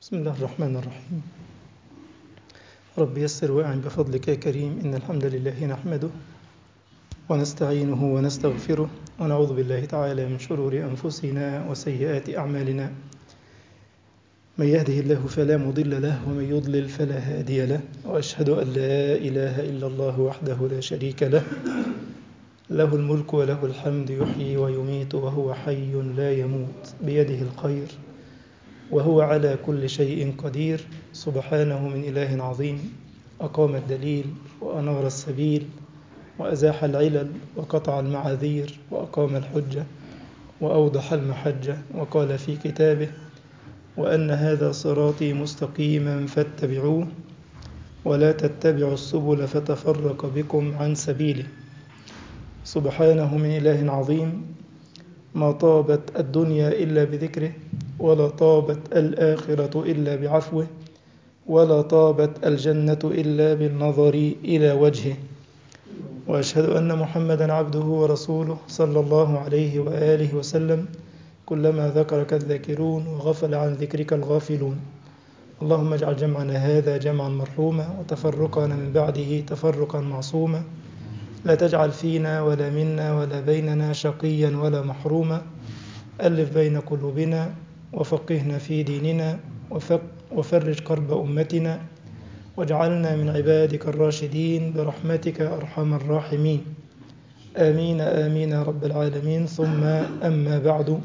بسم الله الرحمن الرحيم رب يسر واعن بفضلك يا كريم إن الحمد لله نحمده ونستعينه ونستغفره ونعوذ بالله تعالى من شرور أنفسنا وسيئات أعمالنا من يهده الله فلا مضل له ومن يضلل فلا هادي له وأشهد أن لا إله إلا الله وحده لا شريك له له الملك وله الحمد يحيي ويميت وهو حي لا يموت بيده الخير وهو على كل شيء قدير سبحانه من إله عظيم أقام الدليل وأنار السبيل وأزاح العلل وقطع المعاذير وأقام الحجة وأوضح المحجة وقال في كتابه وأن هذا صراطي مستقيما فاتبعوه ولا تتبعوا السبل فتفرق بكم عن سبيله سبحانه من إله عظيم ما طابت الدنيا إلا بذكره ولا طابت الآخرة إلا بعفوه ولا طابت الجنة إلا بالنظر إلى وجهه وأشهد أن محمدا عبده ورسوله صلى الله عليه وآله وسلم كلما ذكرك الذاكرون وغفل عن ذكرك الغافلون اللهم اجعل جمعنا هذا جمعا مرحوما وتفرقنا من بعده تفرقا معصوما لا تجعل فينا ولا منا ولا بيننا شقيا ولا محروما ألف بين قلوبنا وفقهنا في ديننا وفرج كرب أمتنا واجعلنا من عبادك الراشدين برحمتك أرحم الراحمين آمين آمين يا رب العالمين ثم أما بعد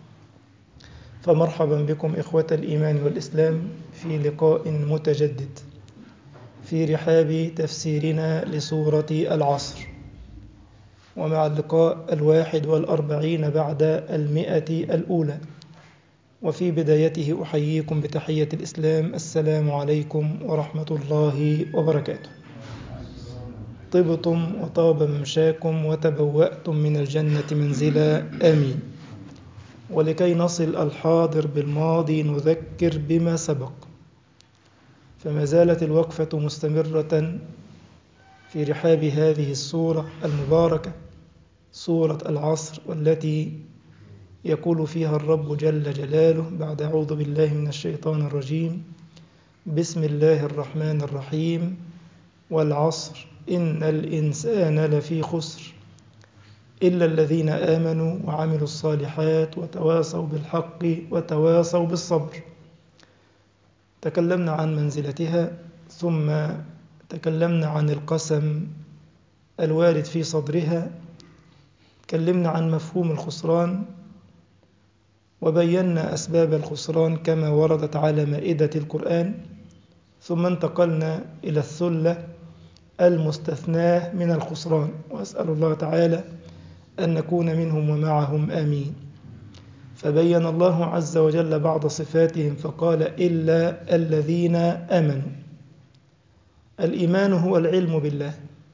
فمرحبا بكم إخوة الإيمان والإسلام في لقاء متجدد في رحاب تفسيرنا لسورة العصر ومع اللقاء الواحد والأربعين بعد المئة الأولى وفي بدايته أحييكم بتحية الإسلام السلام عليكم ورحمة الله وبركاته طبتم وطاب ممشاكم وتبوأتم من الجنة منزلا آمين ولكي نصل الحاضر بالماضي نذكر بما سبق فما زالت الوقفة مستمرة في رحاب هذه السورة المباركة سورة العصر والتي يقول فيها الرب جل جلاله بعد أعوذ بالله من الشيطان الرجيم بسم الله الرحمن الرحيم والعصر إن الإنسان لفي خسر إلا الذين آمنوا وعملوا الصالحات وتواصوا بالحق وتواصوا بالصبر تكلمنا عن منزلتها ثم تكلمنا عن القسم الوارد في صدرها تكلمنا عن مفهوم الخسران وبينا أسباب الخسران كما وردت على مائدة القرآن ثم انتقلنا إلى الثلة المستثناة من الخسران وأسأل الله تعالى أن نكون منهم ومعهم آمين فبين الله عز وجل بعض صفاتهم فقال إلا الذين آمنوا الإيمان هو العلم بالله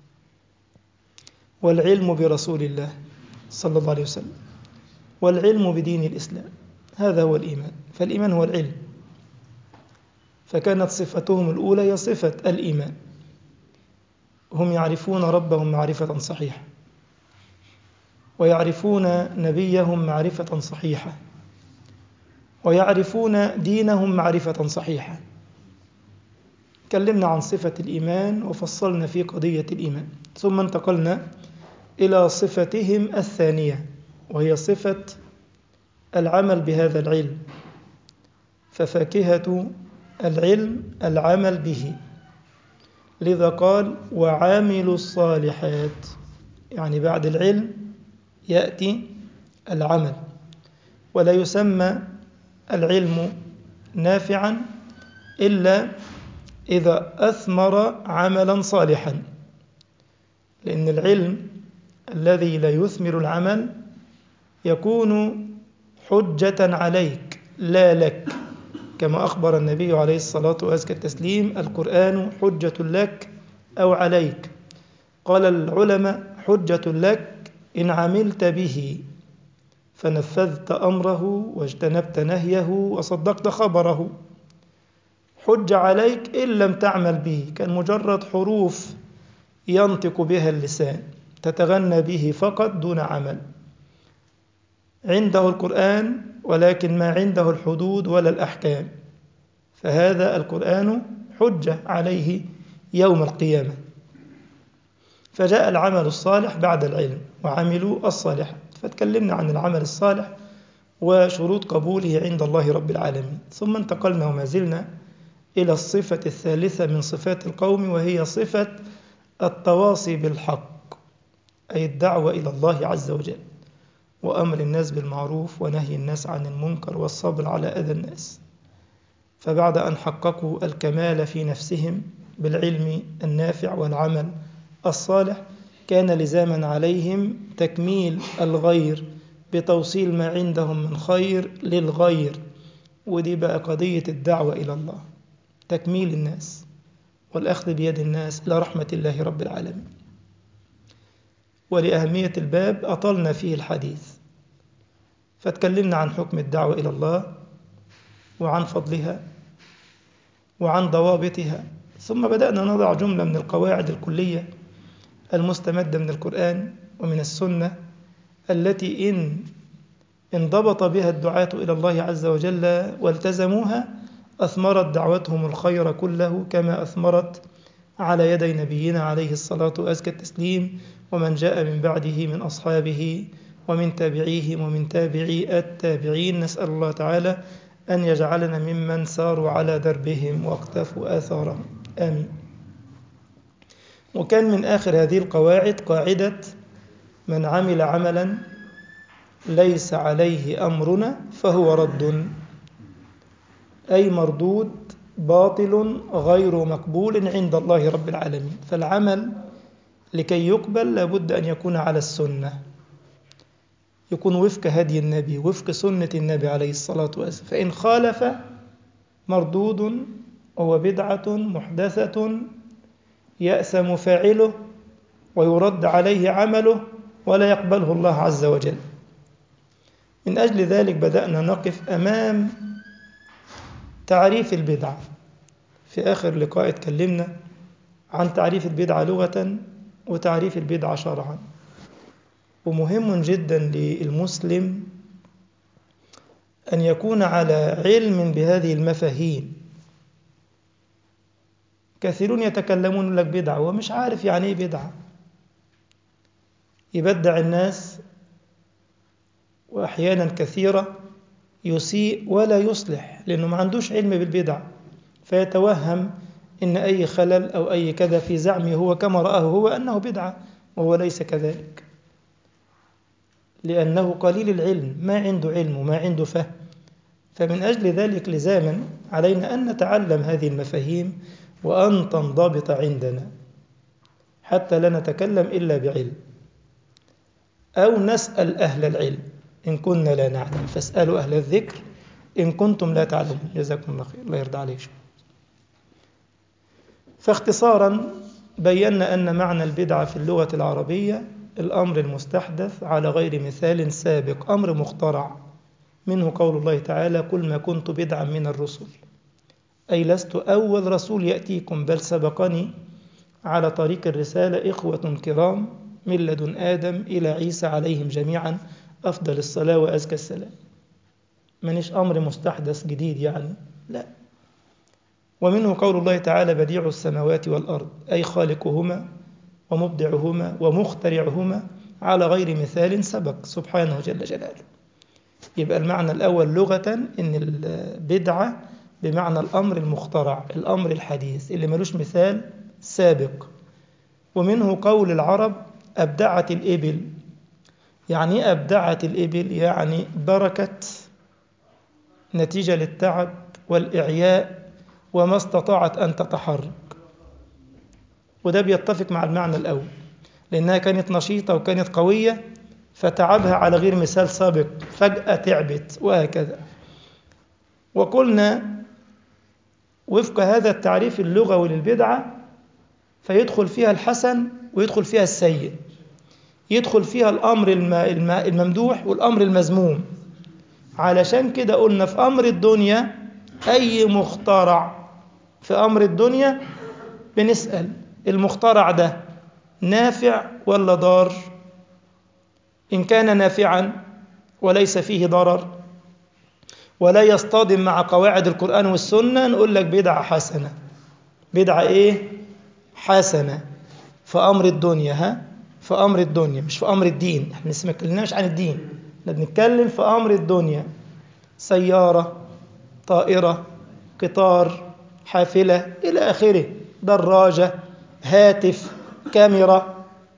والعلم برسول الله صلى الله عليه وسلم والعلم بدين الإسلام هذا هو الإيمان فالإيمان هو العلم فكانت صفتهم الأولى هي صفة الإيمان هم يعرفون ربهم معرفة صحيحة ويعرفون نبيهم معرفة صحيحة ويعرفون دينهم معرفة صحيحة تكلمنا عن صفة الإيمان وفصلنا في قضية الإيمان ثم انتقلنا إلى صفتهم الثانية وهي صفة العمل بهذا العلم ففاكهة العلم العمل به لذا قال وعاملوا الصالحات يعني بعد العلم يأتي العمل ولا يسمى العلم نافعا إلا إذا أثمر عملا صالحا لأن العلم الذي لا يثمر العمل يكون حجة عليك لا لك كما أخبر النبي عليه الصلاة وأزكى التسليم القرآن حجة لك أو عليك قال العلماء حجة لك إن عملت به فنفذت أمره واجتنبت نهيه وصدقت خبره حج عليك إن لم تعمل به كان مجرد حروف ينطق بها اللسان تتغنى به فقط دون عمل عنده القرآن ولكن ما عنده الحدود ولا الأحكام فهذا القرآن حجة عليه يوم القيامة فجاء العمل الصالح بعد العلم وعملوا الصالحات فتكلمنا عن العمل الصالح وشروط قبوله عند الله رب العالمين ثم انتقلنا وما زلنا إلى الصفة الثالثة من صفات القوم وهي صفة التواصي بالحق أي الدعوة إلى الله عز وجل وأمر الناس بالمعروف ونهي الناس عن المنكر والصبر على أذى الناس فبعد أن حققوا الكمال في نفسهم بالعلم النافع والعمل الصالح كان لزاما عليهم تكميل الغير بتوصيل ما عندهم من خير للغير ودي بقى قضية الدعوة إلى الله تكميل الناس والأخذ بيد الناس إلى رحمة الله رب العالمين ولأهمية الباب أطلنا فيه الحديث فتكلمنا عن حكم الدعوة إلى الله وعن فضلها وعن ضوابطها ثم بدأنا نضع جملة من القواعد الكلية المستمدة من القرآن ومن السنة التي إن انضبط بها الدعاة إلى الله عز وجل والتزموها أثمرت دعوتهم الخير كله كما أثمرت على يدي نبينا عليه الصلاة وأزكى التسليم ومن جاء من بعده من أصحابه ومن تابعيهم ومن تابعي التابعين نسأل الله تعالى أن يجعلنا ممن ساروا على دربهم واقتفوا آثارهم آمين وكان من آخر هذه القواعد قاعدة من عمل عملا ليس عليه أمرنا فهو رد أي مردود باطل غير مقبول عند الله رب العالمين فالعمل لكي يقبل لابد أن يكون على السنة يكون وفق هدي النبي وفق سنة النبي عليه الصلاة والسلام فإن خالف مردود وهو بدعة محدثة يأسم فاعله ويرد عليه عمله ولا يقبله الله عز وجل من أجل ذلك بدأنا نقف أمام تعريف البدعة في آخر لقاء اتكلمنا عن تعريف البدعة لغة وتعريف البدعة شرعا ومهم جدا للمسلم أن يكون على علم بهذه المفاهيم كثيرون يتكلمون لك بدعة ومش عارف يعني ايه بدعة يبدع الناس وأحيانا كثيرة يسيء ولا يصلح لأنه ما عندوش علم بالبدع فيتوهم إن أي خلل أو أي كذا في زعمه هو كما رآه هو أنه بدعة وهو ليس كذلك لأنه قليل العلم ما عنده علم وما عنده فهم فمن أجل ذلك لزاما علينا أن نتعلم هذه المفاهيم وأن تنضبط عندنا حتى لا نتكلم إلا بعلم أو نسأل أهل العلم إن كنا لا نعلم فاسألوا أهل الذكر إن كنتم لا تعلمون جزاكم الله خير الله يرضى عليك فاختصارا بينا أن معنى البدعة في اللغة العربية الأمر المستحدث على غير مثال سابق أمر مخترع منه قول الله تعالى كل ما كنت بدعا من الرسل أي لست أول رسول يأتيكم بل سبقني على طريق الرسالة إخوة كرام من لدن آدم إلى عيسى عليهم جميعا أفضل الصلاة وأزكى السلام منش أمر مستحدث جديد يعني لا ومنه قول الله تعالى بديع السماوات والأرض أي خالقهما ومبدعهما ومخترعهما على غير مثال سبق سبحانه جل جلاله يبقى المعنى الأول لغة إن البدعة بمعنى الأمر المخترع الأمر الحديث اللي ملوش مثال سابق ومنه قول العرب أبدعت الإبل يعني أبدعت الإبل يعني بركت نتيجة للتعب والإعياء وما استطاعت أن تتحرك وده بيتفق مع المعنى الأول لأنها كانت نشيطة وكانت قوية فتعبها على غير مثال سابق فجأة تعبت وهكذا وقلنا وفق هذا التعريف اللغوي للبدعة فيدخل فيها الحسن ويدخل فيها السيء يدخل فيها الأمر الممدوح والأمر المذموم علشان كده قلنا في أمر الدنيا أي مخترع في أمر الدنيا بنسأل المخترع ده نافع ولا ضار إن كان نافعا وليس فيه ضرر ولا يصطدم مع قواعد القرآن والسنة نقول لك بدعة حسنة بدعة إيه؟ حسنة في أمر الدنيا ها؟ في أمر الدنيا مش في أمر الدين احنا لسه ما اتكلمناش عن الدين احنا بنتكلم في أمر الدنيا سيارة طائرة قطار حافلة إلى آخره دراجة هاتف كاميرا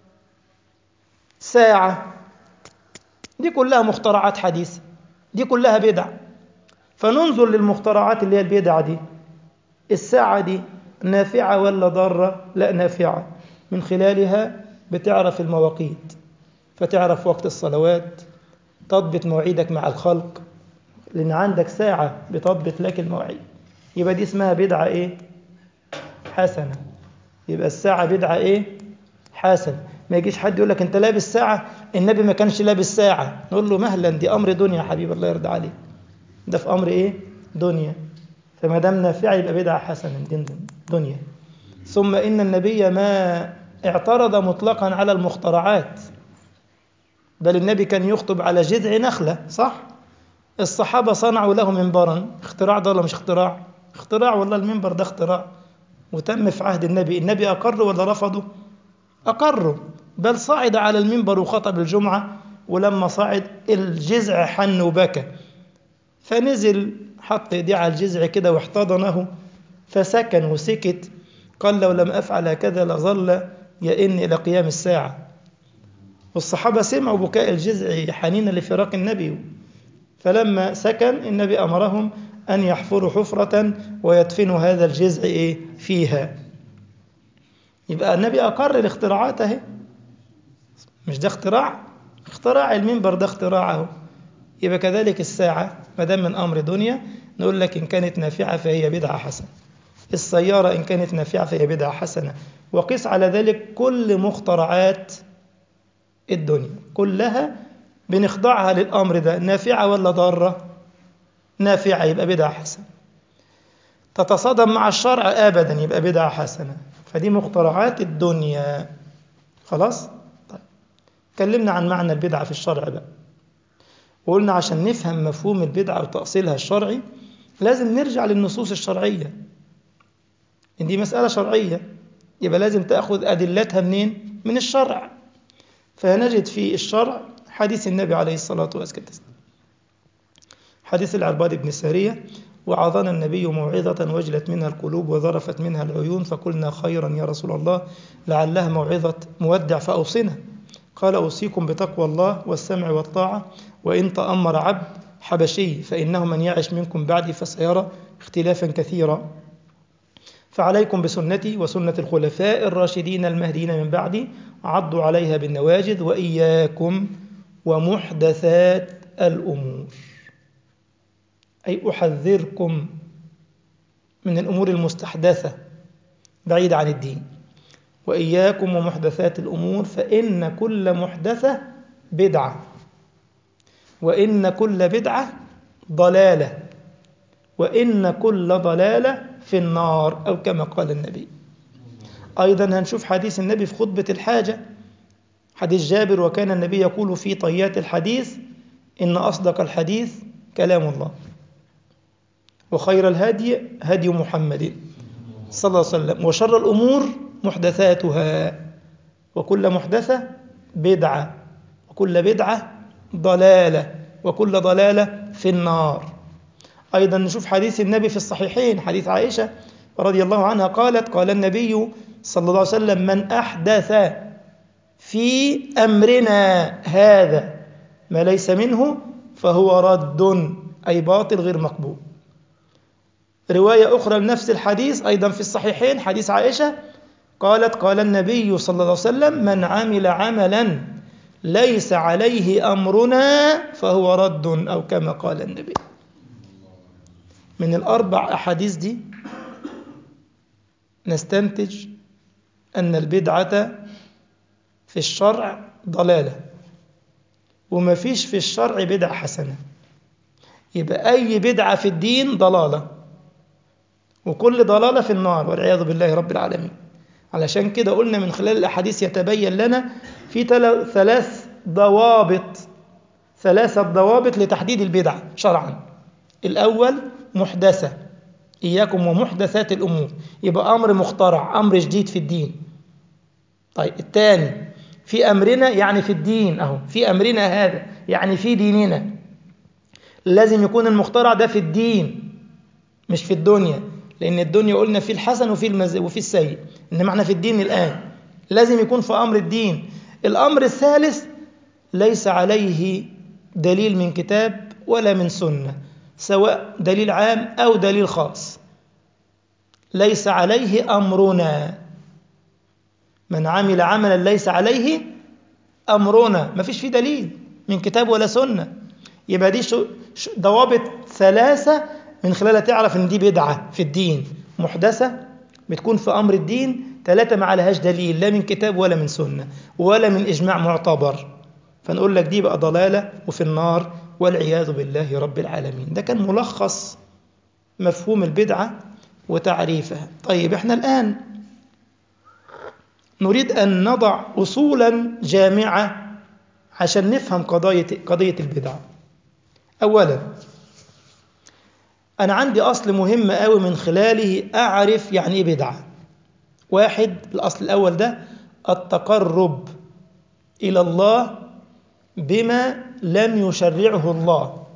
ساعة دي كلها مخترعات حديثة دي كلها بدع فننظر للمخترعات اللي هي البدع دي الساعة دي نافعة ولا ضارة لا نافعة من خلالها بتعرف المواقيت فتعرف وقت الصلوات تضبط مواعيدك مع الخلق لأن عندك ساعة بتضبط لك المواعيد يبقى دي اسمها بدعة إيه؟ حسنة يبقى الساعة بدعة إيه؟ حسنة ما يجيش حد يقول لك أنت لابس ساعة النبي ما كانش لابس ساعة نقول له مهلا دي أمر دنيا يا حبيبي الله يرضى عليك ده في أمر إيه؟ دنيا فما دام نافعة يبقى بدعة حسنة دين دنيا ثم إن النبي ما اعترض مطلقا على المخترعات بل النبي كان يخطب على جذع نخلة صح؟ الصحابة صنعوا له منبرا اختراع ده ولا مش اختراع؟ اختراع والله المنبر ده اختراع وتم في عهد النبي النبي أقر ولا رفضه؟ أقروا بل صعد على المنبر وخطب الجمعة ولما صعد الجذع حن وبكى فنزل حط ايديه على الجذع كده واحتضنه فسكن وسكت قال لو لم أفعل هكذا لظل يئن إلى قيام الساعة والصحابة سمعوا بكاء الجذع حنينا لفراق النبي فلما سكن النبي أمرهم أن يحفروا حفرة ويدفنوا هذا الجذع إيه فيها يبقى النبي أقر الاختراعات اهي مش ده اختراع اختراع المنبر ده اختراعه يبقى كذلك الساعة ما دام من أمر دنيا نقول لك إن كانت نافعة فهي بدعة حسنة السيارة إن كانت نافعة فهي بدعة حسنة وقس على ذلك كل مخترعات الدنيا كلها بنخضعها للأمر ده نافعة ولا ضارة نافعة يبقى بدعة حسنة تتصادم مع الشرع أبدا يبقى بدعة حسنة فدي مخترعات الدنيا خلاص طيب اتكلمنا عن معنى البدعة في الشرع بقى وقلنا عشان نفهم مفهوم البدعة وتأصيلها الشرعي لازم نرجع للنصوص الشرعية إن دي مسألة شرعية يبقى لازم تأخذ أدلتها منين؟ من الشرع فنجد في الشرع حديث النبي عليه الصلاة والسلام حديث العرباد بن سارية وعظنا النبي موعظة وجلت منها القلوب وذرفت منها العيون فقلنا خيرا يا رسول الله لعلها موعظة مودع فأوصنا قال أوصيكم بتقوى الله والسمع والطاعة وإن تأمر عبد حبشي فإنه من يعش منكم بعدي فسيرى اختلافا كثيرا فعليكم بسنتي وسنة الخلفاء الراشدين المهديين من بعدي عضوا عليها بالنواجذ وإياكم ومحدثات الأمور أي أحذركم من الأمور المستحدثة بعيدة عن الدين وإياكم ومحدثات الأمور فإن كل محدثة بدعة وإن كل بدعة ضلالة وإن كل ضلالة في النار أو كما قال النبي أيضا هنشوف حديث النبي في خطبة الحاجة حديث جابر وكان النبي يقول في طيات الحديث إن أصدق الحديث كلام الله وخير الهدي هدي محمد صلى الله عليه وسلم وشر الأمور محدثاتها وكل محدثة بدعة وكل بدعة ضلالة وكل ضلالة في النار أيضا نشوف حديث النبي في الصحيحين حديث عائشة رضي الله عنها قالت قال النبي صلى الله عليه وسلم من أحدث في أمرنا هذا ما ليس منه فهو رد أي باطل غير مقبول رواية أخرى لنفس الحديث أيضا في الصحيحين حديث عائشة قالت قال النبي صلى الله عليه وسلم من عمل عملا ليس عليه أمرنا فهو رد أو كما قال النبي من الأربع أحاديث دي نستنتج أن البدعة في الشرع ضلالة وما فيش في الشرع بدعة حسنة يبقى أي بدعة في الدين ضلالة وكل ضلالة في النار والعياذ بالله رب العالمين علشان كده قلنا من خلال الأحاديث يتبين لنا في ثلاث ضوابط ثلاثة ضوابط لتحديد البدعة شرعا الأول محدثة إياكم ومحدثات الأمور يبقى أمر مخترع أمر جديد في الدين طيب الثاني في أمرنا يعني في الدين أهو في أمرنا هذا يعني في ديننا لازم يكون المخترع ده في الدين مش في الدنيا لأن الدنيا قلنا في الحسن وفي المز... وفي السيء إنما احنا في الدين الآن لازم يكون في أمر الدين الأمر الثالث ليس عليه دليل من كتاب ولا من سنة سواء دليل عام أو دليل خاص ليس عليه أمرنا من عمل عملا ليس عليه أمرنا ما فيش فيه دليل من كتاب ولا سنة يبقى دي ضوابط ثلاثة من خلالها تعرف ان دي بدعة في الدين محدثة بتكون في أمر الدين ثلاثة ما عليهاش دليل لا من كتاب ولا من سنة ولا من إجماع معتبر فنقول لك دي بقى ضلالة وفي النار والعياذ بالله رب العالمين ده كان ملخص مفهوم البدعة وتعريفها طيب احنا الآن نريد أن نضع أصولا جامعة عشان نفهم قضية, قضية البدعة أولا أنا عندي أصل مهم قوي من خلاله أعرف يعني إيه بدعة واحد الأصل الأول ده التقرب إلى الله بما لم يشرعه الله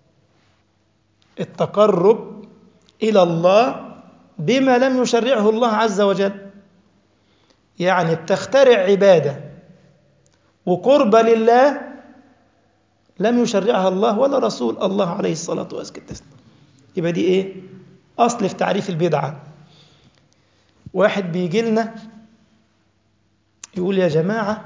التقرب إلى الله بما لم يشرعه الله عز وجل يعني بتخترع عبادة وقربة لله لم يشرعها الله ولا رسول الله عليه الصلاة والسلام يبقى دي ايه أصل في تعريف البدعة واحد بيجي لنا يقول يا جماعة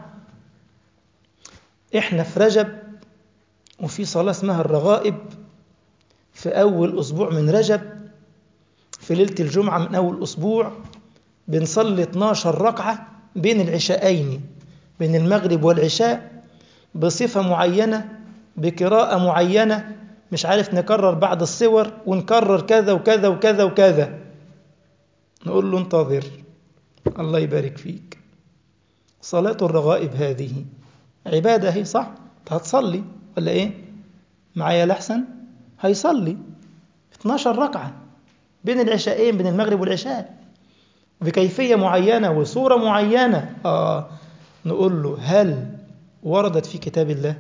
احنا في رجب وفي صلاة اسمها الرغائب في أول أسبوع من رجب في ليلة الجمعة من أول أسبوع بنصلي 12 ركعة بين العشاءين بين المغرب والعشاء بصفة معينة بقراءة معينة مش عارف نكرر بعض الصور ونكرر كذا وكذا وكذا وكذا نقول له انتظر الله يبارك فيك صلاة الرغائب هذه عبادة هي صح هتصلي ولا ايه معايا لحسن هيصلي 12 ركعة بين العشاءين بين المغرب والعشاء بكيفية معينة وصورة معينة آه نقول له هل وردت في كتاب الله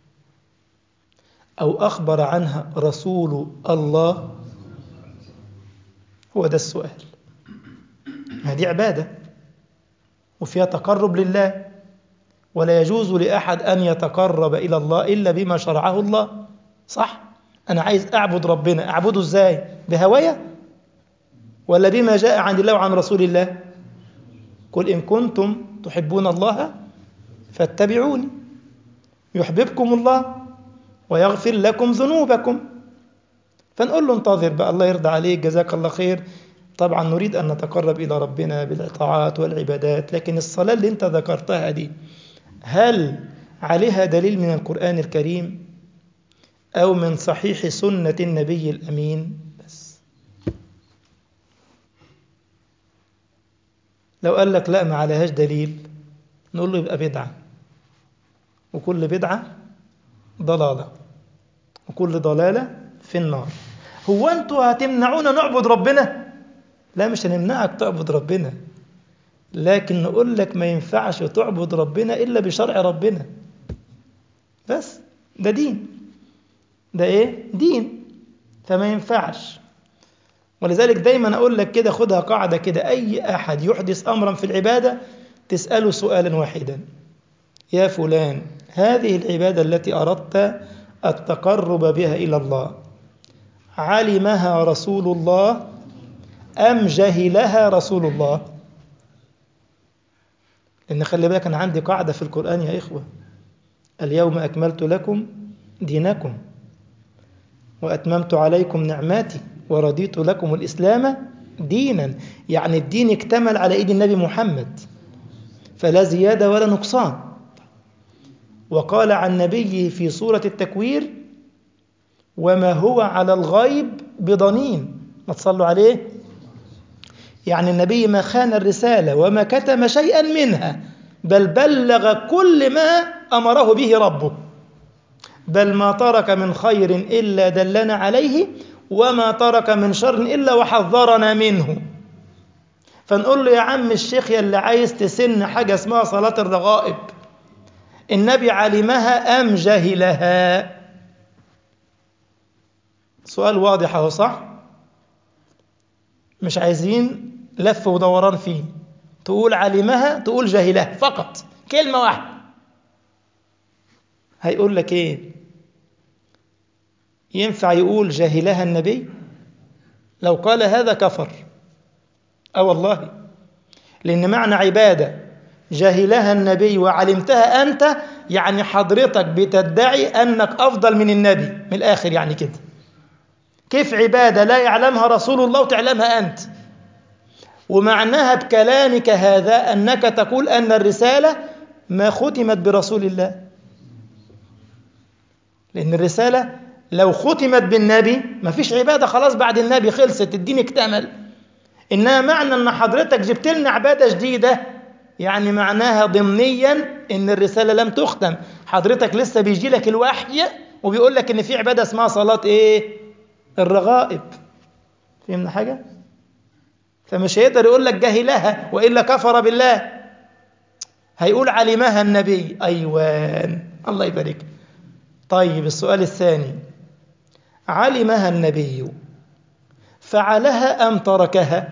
أو أخبر عنها رسول الله هو ده السؤال هذه عبادة وفيها تقرب لله ولا يجوز لأحد أن يتقرب إلى الله إلا بما شرعه الله صح أنا عايز أعبد ربنا أعبده إزاي بهوايا ولا بما جاء عن الله وعن رسول الله قل إن كنتم تحبون الله فاتبعوني يحببكم الله ويغفر لكم ذنوبكم فنقول له انتظر بقى الله يرضى عليك جزاك الله خير طبعا نريد أن نتقرب إلى ربنا بالطاعات والعبادات لكن الصلاة اللي انت ذكرتها دي هل عليها دليل من القرآن الكريم أو من صحيح سنة النبي الأمين بس لو قال لك لا ما عليهاش دليل نقول له يبقى بدعة وكل بدعة ضلالة وكل ضلالة في النار هو أنتوا هتمنعونا نعبد ربنا لا مش هنمنعك تعبد ربنا لكن نقول لك ما ينفعش تعبد ربنا إلا بشرع ربنا بس ده دين ده إيه دين فما ينفعش ولذلك دايما أقول لك كده خدها قاعدة كده أي أحد يحدث أمرا في العبادة تسأله سؤالا واحدا يا فلان هذه العبادة التي أردت التقرب بها إلى الله علمها رسول الله أم جهلها رسول الله لأن خلي بالك أنا عندي قاعدة في القرآن يا إخوة اليوم أكملت لكم دينكم وأتممت عليكم نعماتي ورضيت لكم الإسلام دينا يعني الدين اكتمل على إيد النبي محمد فلا زيادة ولا نقصان وقال عن نبيه في سورة التكوير وما هو على الغيب بضنين ما تصلوا عليه يعني النبي ما خان الرسالة وما كتم شيئا منها بل بلغ كل ما أمره به ربه بل ما ترك من خير إلا دلنا عليه وما ترك من شر إلا وحذرنا منه فنقول له يا عم الشيخ يا اللي عايز تسن حاجة اسمها صلاة الرغائب النبي علمها أم جهلها سؤال واضح اهو صح مش عايزين لف ودوران فيه تقول علمها تقول جهلها فقط كلمة واحدة هيقول لك ايه ينفع يقول جهلها النبي لو قال هذا كفر اه والله لان معنى عباده جهلها النبي وعلمتها انت يعني حضرتك بتدعي انك افضل من النبي من الاخر يعني كده كيف عباده لا يعلمها رسول الله وتعلمها انت ومعناها بكلامك هذا انك تقول ان الرساله ما ختمت برسول الله لان الرساله لو ختمت بالنبي ما فيش عباده خلاص بعد النبي خلصت الدين اكتمل انما معنى ان حضرتك جبت لنا عباده جديده يعني معناها ضمنيا ان الرساله لم تختم حضرتك لسه بيجي لك الوحي وبيقول لك ان في عباده اسمها صلاه ايه الرغائب فهمنا حاجه فمش هيقدر يقول لك جهلها والا كفر بالله هيقول علمها النبي ايوان الله يبارك طيب السؤال الثاني علمها النبي فعلها ام تركها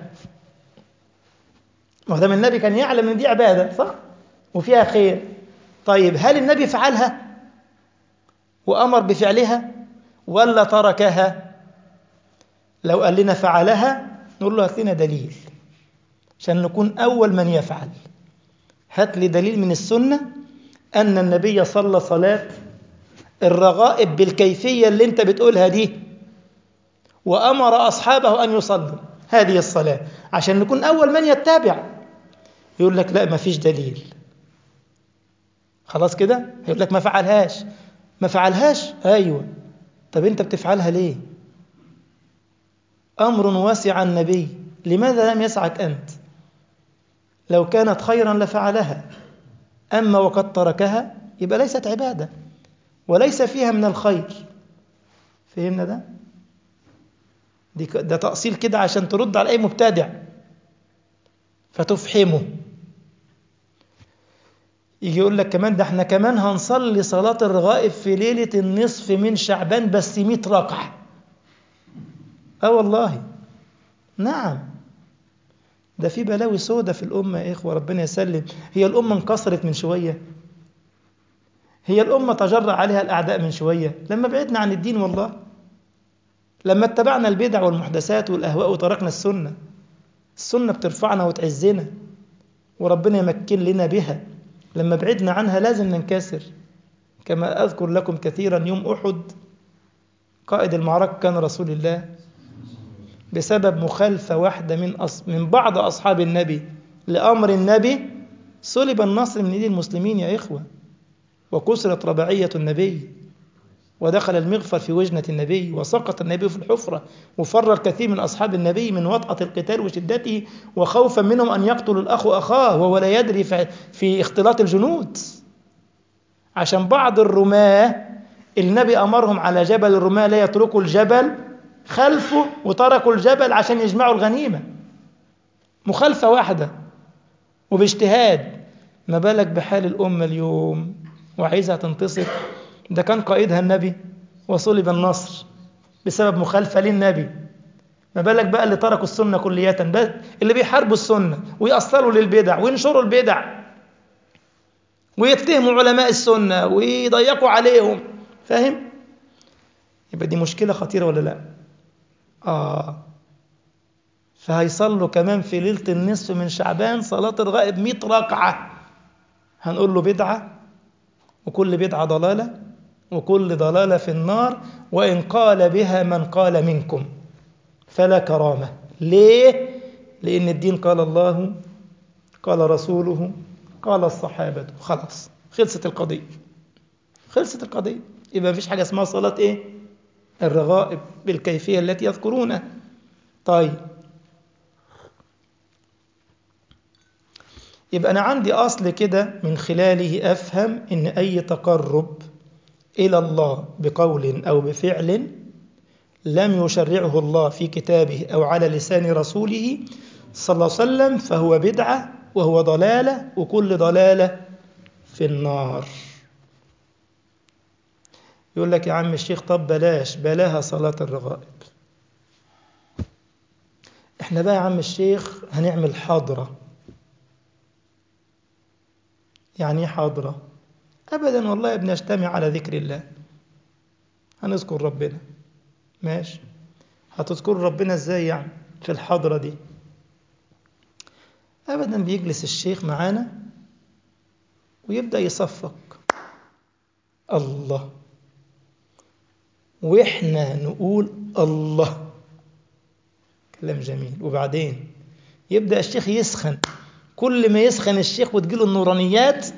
ما دام النبي كان يعلم ان دي عباده صح وفيها خير طيب هل النبي فعلها وامر بفعلها ولا تركها لو قال لنا فعلها نقول له هات لنا دليل عشان نكون اول من يفعل هات لي دليل من السنه ان النبي صلى صلاه الرغائب بالكيفيه اللي انت بتقولها دي وامر اصحابه ان يصلوا هذه الصلاه عشان نكون اول من يتبع يقول لك لا ما فيش دليل خلاص كده هيقول لك ما فعلهاش ما فعلهاش ايوه طب انت بتفعلها ليه امر واسع النبي لماذا لم يسعك انت لو كانت خيرا لفعلها اما وقد تركها يبقى ليست عباده وليس فيها من الخير فهمنا ده دي ده تأصيل كده عشان ترد على أي مبتدع فتفحمه يجي يقول لك كمان ده احنا كمان هنصلي صلاة الرغائب في ليلة النصف من شعبان بس 100 ركعة اه والله نعم ده في بلاوي سودة في الأمة يا إخوة ربنا يسلم هي الأمة انكسرت من شوية هي الأمة تجرأ عليها الأعداء من شوية لما بعدنا عن الدين والله لما اتبعنا البدع والمحدثات والأهواء وتركنا السنة السنة بترفعنا وتعزنا وربنا يمكن لنا بها لما بعدنا عنها لازم ننكسر كما أذكر لكم كثيرا يوم أحد قائد المعركة كان رسول الله بسبب مخالفة واحدة من أص... من بعض أصحاب النبي لأمر النبي صلب النصر من ايدي المسلمين يا إخوة وكسرت رباعية النبي ودخل المغفر في وجنة النبي وسقط النبي في الحفرة وفر الكثير من أصحاب النبي من وطأة القتال وشدته وخوفا منهم أن يقتل الأخ أخاه وهو لا يدري في اختلاط الجنود عشان بعض الرماة النبي أمرهم على جبل الرماة لا يتركوا الجبل خلفه وتركوا الجبل عشان يجمعوا الغنيمة مخالفة واحدة وباجتهاد ما بالك بحال الأمة اليوم وعايزها تنتصر ده كان قائدها النبي وصلب النصر بسبب مخالفة للنبي ما بالك بقى اللي تركوا السنة كلية بس اللي بيحاربوا السنة ويأصلوا للبدع وينشروا البدع ويتهموا علماء السنة ويضيقوا عليهم فاهم؟ يبقى دي مشكلة خطيرة ولا لا؟ آه فهيصلوا كمان في ليلة النصف من شعبان صلاة الغائب 100 ركعة هنقول له بدعة وكل بدعة ضلالة وكل ضلالة في النار وإن قال بها من قال منكم فلا كرامة ليه؟ لأن الدين قال الله قال رسوله قال الصحابة خلاص خلصت القضية خلصت القضية يبقى مفيش حاجة اسمها صلاة إيه؟ الرغائب بالكيفية التي يذكرونها طيب يبقى أنا عندي أصل كده من خلاله أفهم إن أي تقرب إلى الله بقول أو بفعل لم يشرعه الله في كتابه أو على لسان رسوله صلى الله عليه وسلم فهو بدعة وهو ضلالة وكل ضلالة في النار يقول لك يا عم الشيخ طب بلاش بلاها صلاة الرغائب احنا بقى يا عم الشيخ هنعمل حاضرة يعني ايه حاضرة ابدا والله بنجتمع على ذكر الله هنذكر ربنا ماشي هتذكر ربنا ازاي يعني في الحاضرة دي ابدا بيجلس الشيخ معانا ويبدأ يصفق الله واحنا نقول الله كلام جميل وبعدين يبدأ الشيخ يسخن كل ما يسخن الشيخ وتجيله النورانيات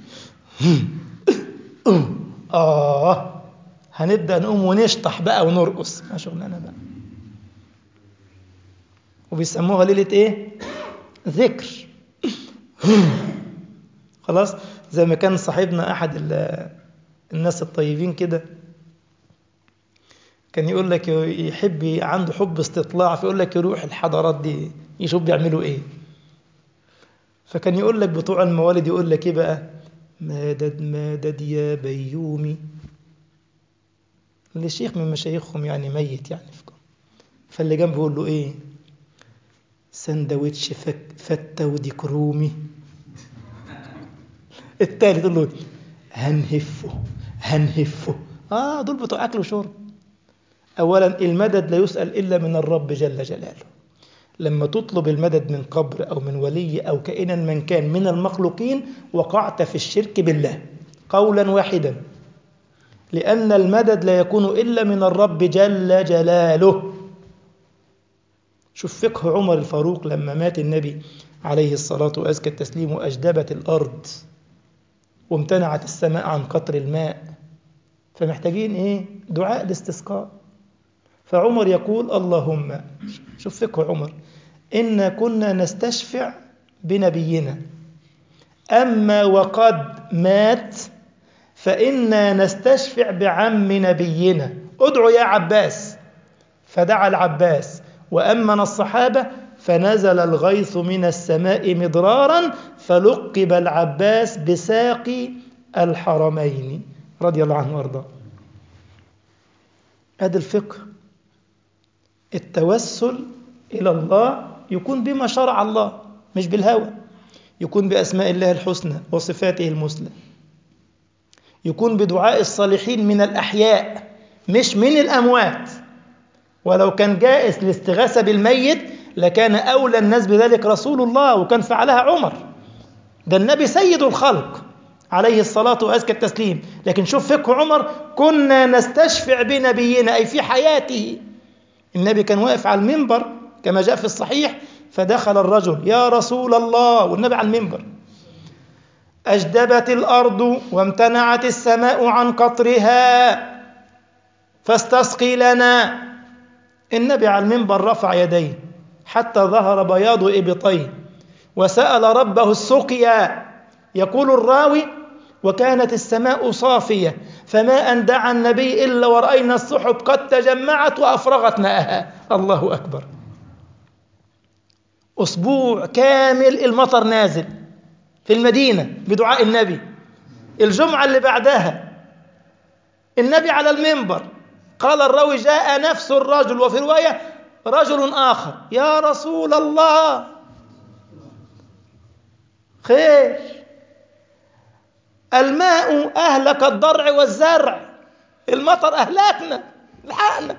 آه هنبدأ نقوم ونشطح بقى ونرقص ما شغلنا بقى وبيسموها ليلة إيه؟ ذكر خلاص زي ما كان صاحبنا أحد الناس الطيبين كده كان يقول لك يحب عنده حب استطلاع فيقول لك يروح الحضارات دي يشوف بيعملوا ايه فكان يقول لك بتوع الموالد يقول لك ايه بقى مدد مدد يا بيومي اللي شيخ من مشايخهم يعني ميت يعني فيكم فاللي جنبه يقول له ايه سندوتش فك فتة وديك رومي التالت يقول له هنهفه هنهفه اه دول بتوع اكل وشرب اولا المدد لا يسال الا من الرب جل جلاله لما تطلب المدد من قبر او من ولي او كائنا من كان من المخلوقين وقعت في الشرك بالله قولا واحدا لان المدد لا يكون الا من الرب جل جلاله شوف فقه عمر الفاروق لما مات النبي عليه الصلاه وازكى التسليم واجدبت الارض وامتنعت السماء عن قطر الماء فمحتاجين ايه دعاء الاستسقاء فعمر يقول اللهم شوف فقه عمر إنا كنا نستشفع بنبينا أما وقد مات فإنا نستشفع بعم نبينا ادعو يا عباس فدعا العباس وأمن الصحابة فنزل الغيث من السماء مضرارا فلقب العباس بساقي الحرمين رضي الله عنه وارضاه هذا الفقه التوسل إلى الله يكون بما شرع الله مش بالهوى يكون بأسماء الله الحسنى وصفاته المثلى يكون بدعاء الصالحين من الأحياء مش من الأموات ولو كان جائز الاستغاثة بالميت لكان أولى الناس بذلك رسول الله وكان فعلها عمر ده النبي سيد الخلق عليه الصلاة وأزكى التسليم لكن شوف فقه عمر كنا نستشفع بنبينا أي في حياته النبي كان واقف على المنبر كما جاء في الصحيح فدخل الرجل يا رسول الله والنبي على المنبر أجدبت الأرض وامتنعت السماء عن قطرها فاستسقي لنا النبي على المنبر رفع يديه حتى ظهر بياض إبطيه وسأل ربه السقيا يقول الراوي وكانت السماء صافية فما أن دعا النبي إلا ورأينا السحب قد تجمعت وأفرغت ماءها الله أكبر أسبوع كامل المطر نازل في المدينة بدعاء النبي الجمعة اللي بعدها النبي على المنبر قال الراوي جاء نفس الرجل وفي رواية رجل آخر يا رسول الله خير الماء أهلك الضرع والزرع المطر أهلكنا الحقنا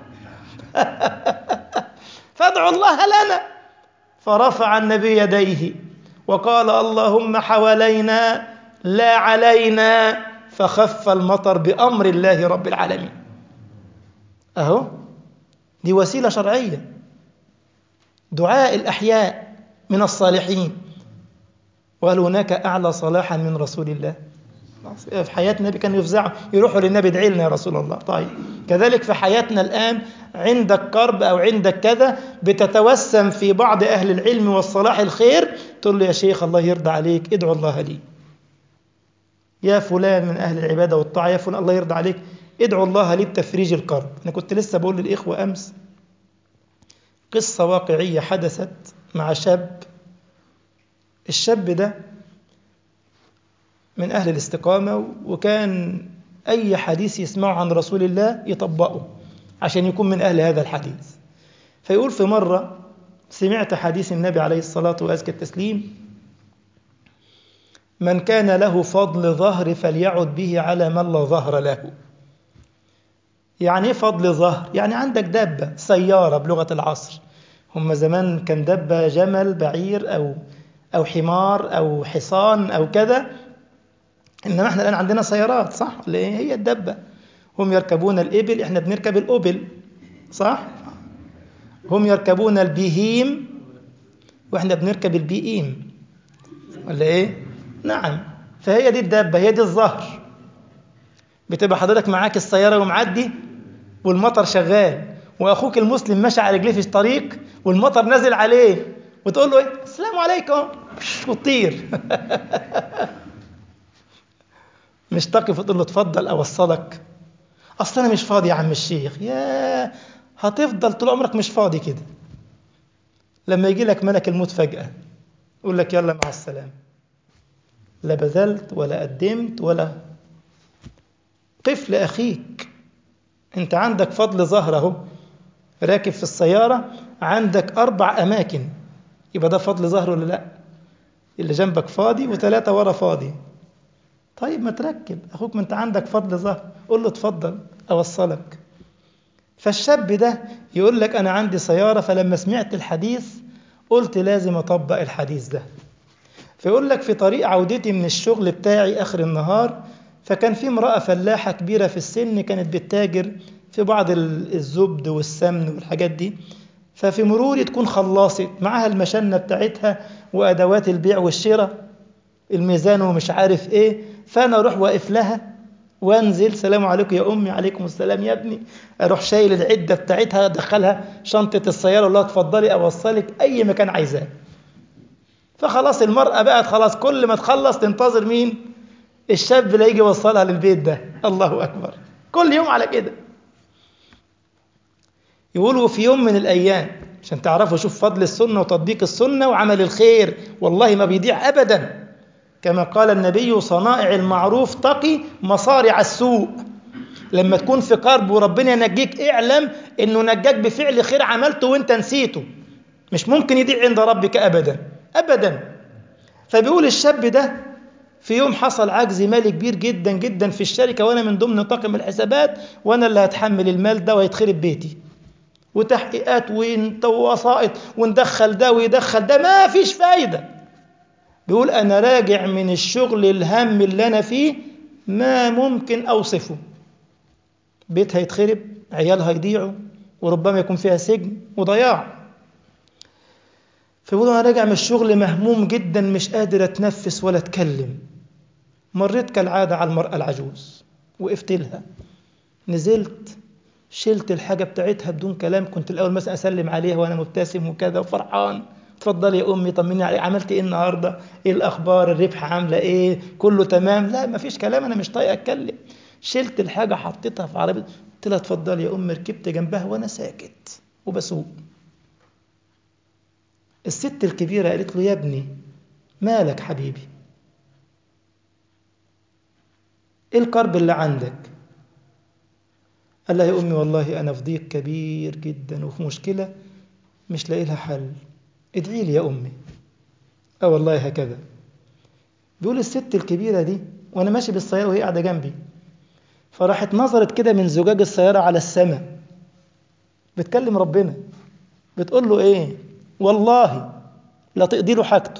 فادعوا الله لنا فرفع النبي يديه وقال اللهم حوالينا لا علينا فخف المطر بأمر الله رب العالمين أهو دي وسيلة شرعية دعاء الأحياء من الصالحين وهل هناك أعلى صلاحا من رسول الله في حياة النبي كانوا يفزعوا يروحوا للنبي ادعي لنا يا رسول الله طيب كذلك في حياتنا الآن عندك كرب أو عندك كذا بتتوسم في بعض أهل العلم والصلاح الخير تقول له يا شيخ الله يرضى عليك ادعو الله لي يا فلان من أهل العبادة والطاعة يا فلان الله يرضى عليك ادعوا الله لي بتفريج الكرب أنا كنت لسه بقول للإخوة أمس قصة واقعية حدثت مع شاب الشاب ده من أهل الاستقامة وكان أي حديث يسمعه عن رسول الله يطبقه عشان يكون من أهل هذا الحديث فيقول في مرة سمعت حديث النبي عليه الصلاة وأزكى التسليم من كان له فضل ظهر فليعد به على من لا ظهر له يعني ايه فضل ظهر يعني عندك دابة سيارة بلغة العصر هم زمان كان دابة جمل بعير أو أو حمار أو حصان أو كذا إنما احنا الآن عندنا سيارات صح ولا إيه هي الدبة هم يركبون الإبل احنا بنركب الأبل صح هم يركبون البهيم واحنا بنركب البيئيم ولا ايه نعم فهي دي الدابة هي دي الظهر بتبقى حضرتك معاك السيارة ومعدي والمطر شغال واخوك المسلم ماشي على رجليه في الطريق والمطر نازل عليه وتقول له ايه السلام عليكم وتطير مش تقف وتقول له اتفضل اوصلك اصل انا مش فاضي يا عم الشيخ يا هتفضل طول عمرك مش فاضي كده لما يجي لك ملك الموت فجأة يقول لك يلا مع السلامة لا بذلت ولا قدمت ولا قف لأخيك أنت عندك فضل ظهر أهو راكب في السيارة عندك أربع أماكن يبقى ده فضل ظهر ولا لأ اللي جنبك فاضي وثلاثة ورا فاضي طيب ما تركب أخوك ما أنت عندك فضل ظهر قول له اتفضل أوصلك فالشاب ده يقول لك أنا عندي سيارة فلما سمعت الحديث قلت لازم أطبق الحديث ده فيقول لك في طريق عودتي من الشغل بتاعي آخر النهار فكان في امرأة فلاحة كبيرة في السن كانت بتتاجر في بعض الزبد والسمن والحاجات دي ففي مروري تكون خلصت معاها المشنة بتاعتها وأدوات البيع والشراء الميزان ومش عارف إيه فأنا أروح واقف لها وانزل سلام عليكم يا امي عليكم السلام يا ابني اروح شايل العده بتاعتها ادخلها شنطه السياره اقول لها اتفضلي اوصلك اي مكان عايزاه فخلاص المراه بقت خلاص كل ما تخلص تنتظر مين الشاب اللي يجي يوصلها للبيت ده الله اكبر كل يوم على كده يقولوا في يوم من الايام عشان تعرفوا شوف فضل السنه وتطبيق السنه وعمل الخير والله ما بيضيع ابدا كما قال النبي صنائع المعروف تقي مصارع السوء لما تكون في قرب وربنا ينجيك اعلم انه نجاك بفعل خير عملته وانت نسيته مش ممكن يضيع عند ربك ابدا ابدا فبيقول الشاب ده في يوم حصل عجز مالي كبير جدا جدا في الشركة وانا من ضمن طاقم الحسابات وانا اللي هتحمل المال ده وهيتخرب بيتي وتحقيقات ووسائط وندخل ده ويدخل ده ما فيش فايده بيقول أنا راجع من الشغل الهم اللي أنا فيه ما ممكن أوصفه بيت هيتخرب عيال هيضيعوا وربما يكون فيها سجن وضياع فيقول أنا راجع من الشغل مهموم جدا مش قادر أتنفس ولا أتكلم مريت كالعادة على المرأة العجوز وقفت لها نزلت شلت الحاجة بتاعتها بدون كلام كنت الأول مثلا أسلم عليها وأنا مبتسم وكذا وفرحان اتفضلي يا امي طمني عليك عملت ايه النهارده ايه الاخبار الربح عامله ايه كله تمام لا مفيش كلام انا مش طايق اتكلم شلت الحاجه حطيتها في عربيه قلت لها اتفضلي يا امي ركبت جنبها وانا ساكت وبسوق الست الكبيره قالت له يا ابني مالك حبيبي ايه الكرب اللي عندك قال لها يا امي والله انا في ضيق كبير جدا وفي مشكله مش لاقي لها حل ادعي لي يا أمي اه والله هكذا بيقول الست الكبيرة دي وأنا ماشي بالسيارة وهي قاعدة جنبي فراحت نظرت كده من زجاج السيارة على السماء بتكلم ربنا بتقول له إيه والله لا تقضي له حاجته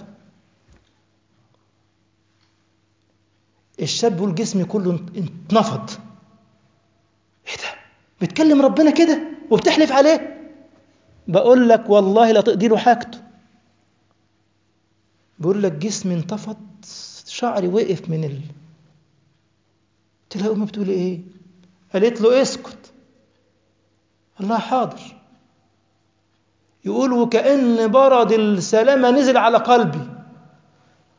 الشاب بيقول جسمي كله اتنفض ايه ده بتكلم ربنا كده وبتحلف عليه بقول لك والله لا تقضي له حاجته بيقول لك جسمي انتفض شعري وقف من ال قلت لها امي بتقولي ايه قالت له اسكت الله حاضر يقول وكأن برد السلامة نزل على قلبي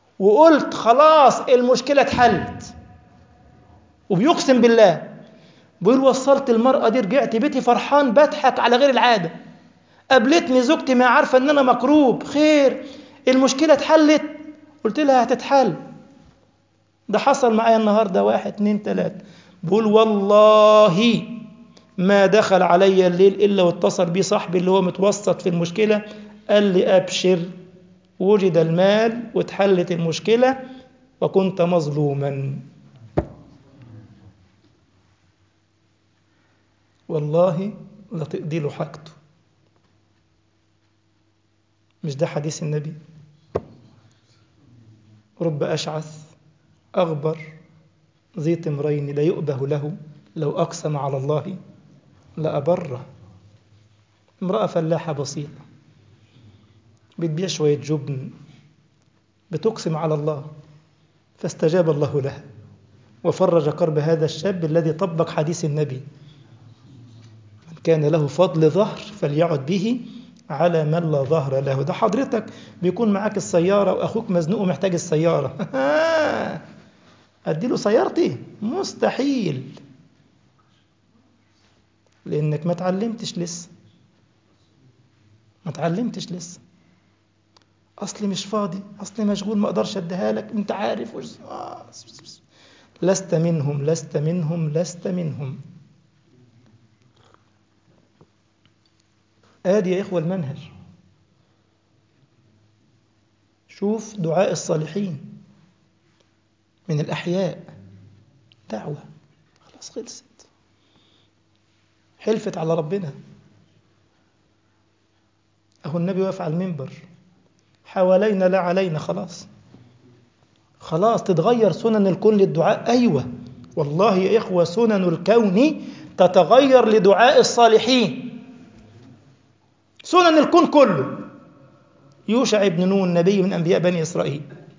وقلت خلاص المشكلة اتحلت وبيقسم بالله بيقول وصلت المرأة دي رجعت بيتي فرحان بضحك على غير العادة قابلتني زوجتي ما عارفة ان انا مكروب خير المشكلة اتحلت قلت لها هتتحل ده حصل معايا النهاردة واحد اتنين تلاتة بقول والله ما دخل علي الليل إلا واتصل بي صاحبي اللي هو متوسط في المشكلة قال لي أبشر وجد المال واتحلت المشكلة وكنت مظلوما والله لتقضي له حاجته مش ده حديث النبي رب أشعث أغبر ذي تمرين لا يؤبه له لو أقسم على الله لأبره امرأة فلاحة بسيطة بتبيع شوية جبن بتقسم على الله فاستجاب الله لها وفرج كرب هذا الشاب الذي طبق حديث النبي من كان له فضل ظهر فليعد به على من لا ظهر له ده حضرتك بيكون معاك السيارة وأخوك مزنوق ومحتاج السيارة أديله سيارتي مستحيل لأنك ما تعلمتش لسه ما تعلمتش لسه أصلي مش فاضي أصلي مشغول ما أقدرش أديها لك أنت عارف وش... آه. لست منهم لست منهم لست منهم آدي يا إخوة المنهج شوف دعاء الصالحين من الأحياء دعوة خلاص خلصت حلفت على ربنا أهو النبي واقف على المنبر حوالينا لا علينا خلاص خلاص تتغير سنن الكون للدعاء أيوة والله يا إخوة سنن الكون تتغير لدعاء الصالحين سنن الكون كله يوشع بن نون نبي من أنبياء بني إسرائيل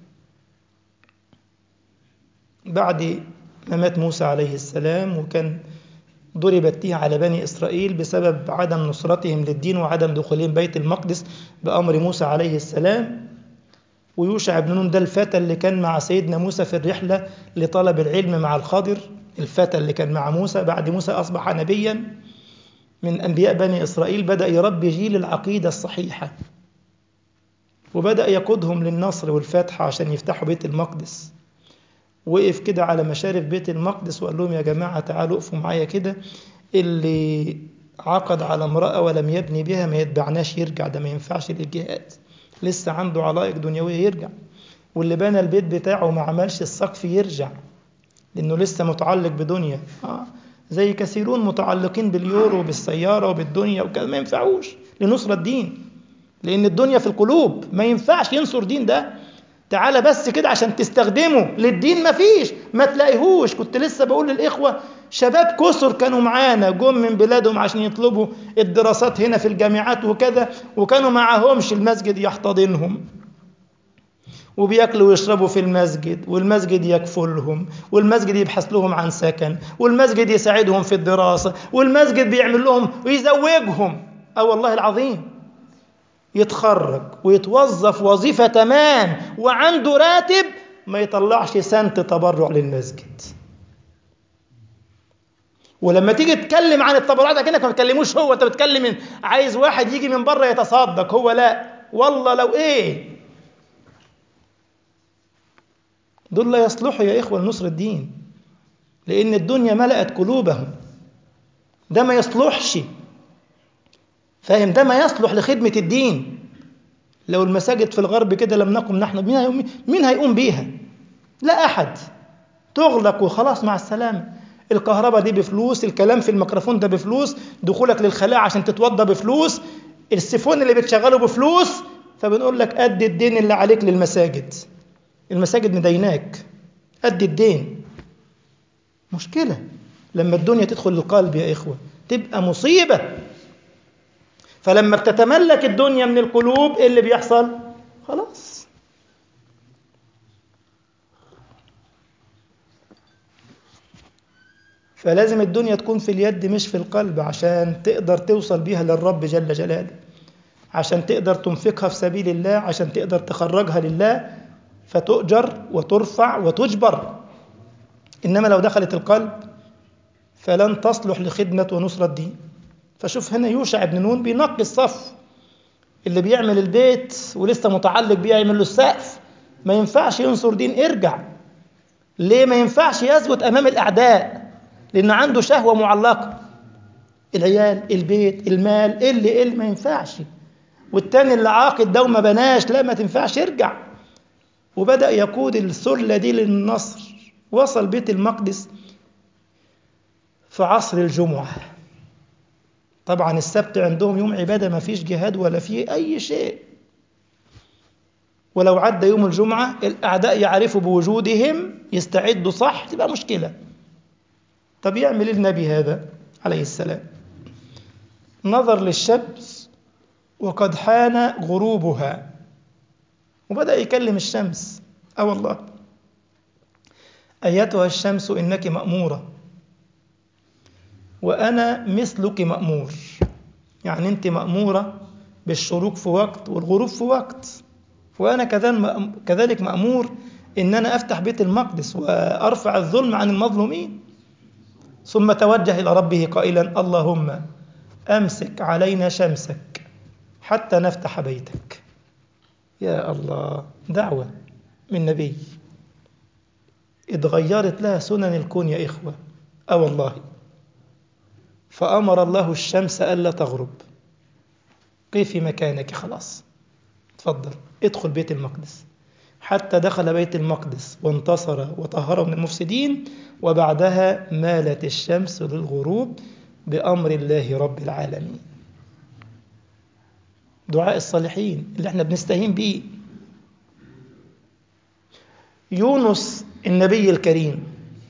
بعد ما مات موسى عليه السلام وكان ضربت تيه على بني إسرائيل بسبب عدم نصرتهم للدين وعدم دخولهم بيت المقدس بأمر موسى عليه السلام ويوشع بن نون ده الفتى اللي كان مع سيدنا موسى في الرحلة لطلب العلم مع الخضر الفتى اللي كان مع موسى بعد موسى أصبح نبيا من أنبياء بني إسرائيل بدأ يربي جيل العقيدة الصحيحة وبدأ يقودهم للنصر والفتح عشان يفتحوا بيت المقدس وقف كده على مشارف بيت المقدس وقال لهم يا جماعة تعالوا اقفوا معايا كده اللي عقد على امرأة ولم يبني بها ما يتبعناش يرجع ده ما ينفعش للجهاد لسه عنده علائق دنيوية يرجع واللي بنى البيت بتاعه وما عملش السقف يرجع لأنه لسه متعلق بدنيا آه زي كثيرون متعلقين باليورو وبالسيارة وبالدنيا وكذا ما ينفعوش لنصرة الدين لأن الدنيا في القلوب ما ينفعش ينصر دين ده تعالى بس كده عشان تستخدمه للدين ما فيش ما تلاقيهوش كنت لسه بقول للإخوة شباب كسر كانوا معانا جم من بلادهم عشان يطلبوا الدراسات هنا في الجامعات وكذا وكانوا معاهمش المسجد يحتضنهم وبياكلوا ويشربوا في المسجد والمسجد يكفلهم والمسجد يبحث لهم عن سكن والمسجد يساعدهم في الدراسة والمسجد بيعمل لهم ويزوجهم اه والله العظيم يتخرج ويتوظف وظيفة تمام وعنده راتب ما يطلعش سنت تبرع للمسجد ولما تيجي تتكلم عن التبرعات كأنك ما بتكلموش هو انت بتكلم عايز واحد يجي من بره يتصدق هو لا والله لو ايه دول لا يصلحوا يا إخوة لنصر الدين لأن الدنيا ملأت قلوبهم ده ما يصلحش فاهم ده ما يصلح لخدمة الدين لو المساجد في الغرب كده لم نقم نحن مين هيقوم, مين هيقوم بيها لا أحد تغلق وخلاص مع السلامة الكهرباء دي بفلوس الكلام في الميكروفون ده بفلوس دخولك للخلاء عشان تتوضى بفلوس السيفون اللي بتشغله بفلوس فبنقول لك قد الدين اللي عليك للمساجد المساجد مديناك قد الدين مشكلة لما الدنيا تدخل القلب يا إخوة تبقى مصيبة فلما بتتملك الدنيا من القلوب إيه اللي بيحصل خلاص فلازم الدنيا تكون في اليد مش في القلب عشان تقدر توصل بيها للرب جل جلاله عشان تقدر تنفقها في سبيل الله عشان تقدر تخرجها لله فتؤجر وترفع وتجبر إنما لو دخلت القلب فلن تصلح لخدمة ونصرة الدين فشوف هنا يوشع بن نون بينقي الصف اللي بيعمل البيت ولسه متعلق بيه يعمل له السقف ما ينفعش ينصر دين ارجع ليه ما ينفعش يثبت امام الاعداء لان عنده شهوه معلقه العيال البيت المال اللي اللي ما ينفعش والتاني اللي عاقد ده وما بناش لا ما تنفعش ارجع وبدا يقود السله دي للنصر وصل بيت المقدس في عصر الجمعه طبعا السبت عندهم يوم عباده ما فيش جهاد ولا فيه اي شيء ولو عدى يوم الجمعة الأعداء يعرفوا بوجودهم يستعدوا صح تبقى مشكلة طب يعمل النبي هذا عليه السلام نظر للشمس وقد حان غروبها وبدأ يكلم الشمس أه والله أيتها الشمس إنك مأمورة وأنا مثلك مأمور يعني أنت مأمورة بالشروق في وقت والغروب في وقت وأنا كذلك مأمور إن أنا أفتح بيت المقدس وأرفع الظلم عن المظلومين ثم توجه إلى ربه قائلا اللهم أمسك علينا شمسك حتى نفتح بيتك يا الله دعوة من نبي اتغيرت لها سنن الكون يا إخوة أه والله فأمر الله الشمس ألا تغرب قفي مكانك خلاص تفضل ادخل بيت المقدس حتى دخل بيت المقدس وانتصر وطهره من المفسدين وبعدها مالت الشمس للغروب بأمر الله رب العالمين دعاء الصالحين اللي احنا بنستهين بيه يونس النبي الكريم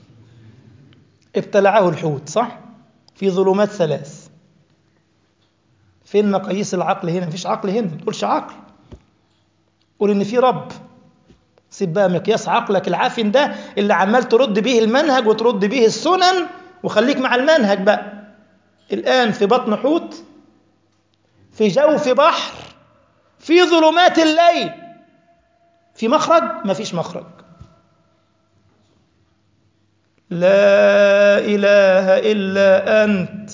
ابتلعه الحوت صح في ظلمات ثلاث فين مقاييس العقل هنا مفيش عقل هنا ما تقولش عقل قول ان في رب سيب بقى مقياس عقلك العافن ده اللي عمال ترد بيه المنهج وترد بيه السنن وخليك مع المنهج بقى الآن في بطن حوت في جوف بحر في ظلمات الليل في مخرج ما فيش مخرج لا إله إلا أنت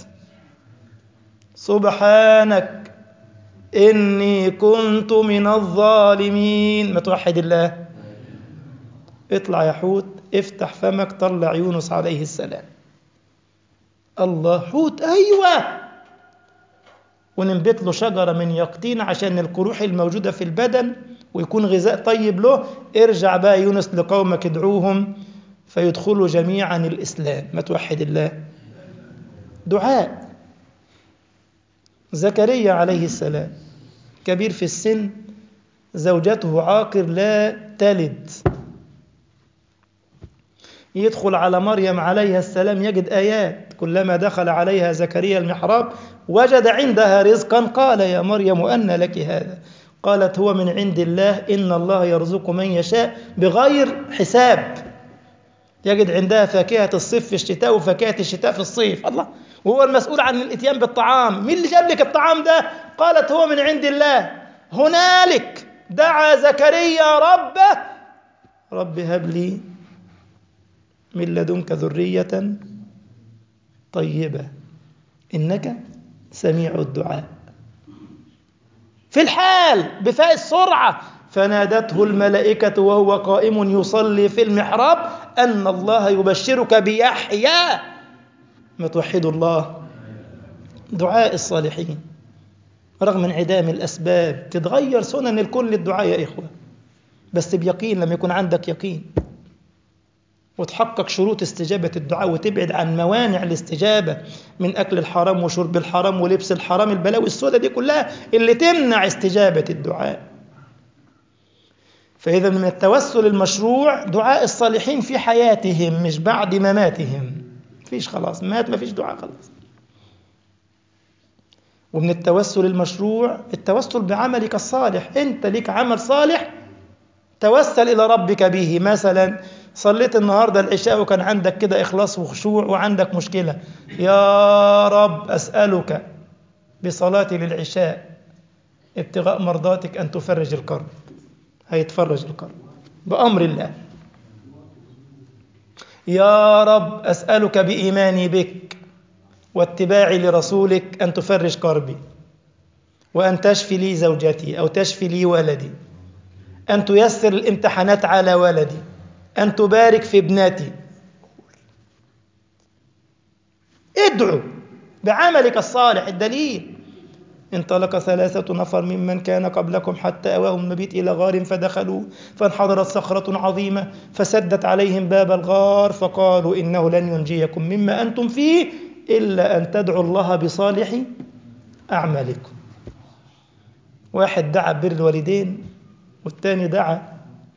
سبحانك إني كنت من الظالمين ما توحد الله اطلع يا حوت افتح فمك طلع يونس عليه السلام الله حوت أيوة وننبت له شجرة من يقطين عشان القروح الموجودة في البدن ويكون غذاء طيب له ارجع بقى يونس لقومك ادعوهم فيدخلوا جميعا الإسلام ما توحد الله دعاء زكريا عليه السلام كبير في السن زوجته عاقر لا تلد يدخل على مريم عليها السلام يجد آيات كلما دخل عليها زكريا المحراب وجد عندها رزقا قال يا مريم أن لك هذا قالت هو من عند الله إن الله يرزق من يشاء بغير حساب يجد عندها فاكهة الصيف في الشتاء وفاكهة الشتاء في الصيف الله وهو المسؤول عن الاتيان بالطعام مين اللي جاب لك الطعام ده قالت هو من عند الله هنالك دعا زكريا ربه رب هب لي من لدنك ذرية طيبة إنك سميع الدعاء في الحال بفاء السرعة فنادته الملائكة وهو قائم يصلي في المحراب أن الله يبشرك بيحيى ما توحدوا الله دعاء الصالحين رغم انعدام الأسباب تتغير سنن الكل للدعاء يا إخوة بس بيقين لما يكون عندك يقين وتحقق شروط استجابة الدعاء وتبعد عن موانع الاستجابة من أكل الحرام وشرب الحرام ولبس الحرام البلاوي السوداء دي كلها اللي تمنع استجابة الدعاء فإذا من التوسل المشروع دعاء الصالحين في حياتهم مش بعد مماتهم فيش خلاص مات ما فيش دعاء خلاص ومن التوسل المشروع التوسل بعملك الصالح انت لك عمل صالح توسل إلى ربك به مثلا صليت النهاردة العشاء وكان عندك كده إخلاص وخشوع وعندك مشكلة يا رب أسألك بصلاتي للعشاء ابتغاء مرضاتك أن تفرج الكرب هيتفرج الكرب بأمر الله يا رب أسألك بإيماني بك واتباعي لرسولك أن تفرج كربي وأن تشفي لي زوجتي أو تشفي لي ولدي أن تيسر الامتحانات على ولدي أن تبارك في ابنتي ادعو بعملك الصالح الدليل انطلق ثلاثة نفر ممن كان قبلكم حتى أواهم المبيت إلى غار فدخلوا فانحضرت صخرة عظيمة فسدت عليهم باب الغار فقالوا إنه لن ينجيكم مما أنتم فيه إلا أن تدعوا الله بصالح أعمالكم واحد دعا ببر الوالدين والتاني دعا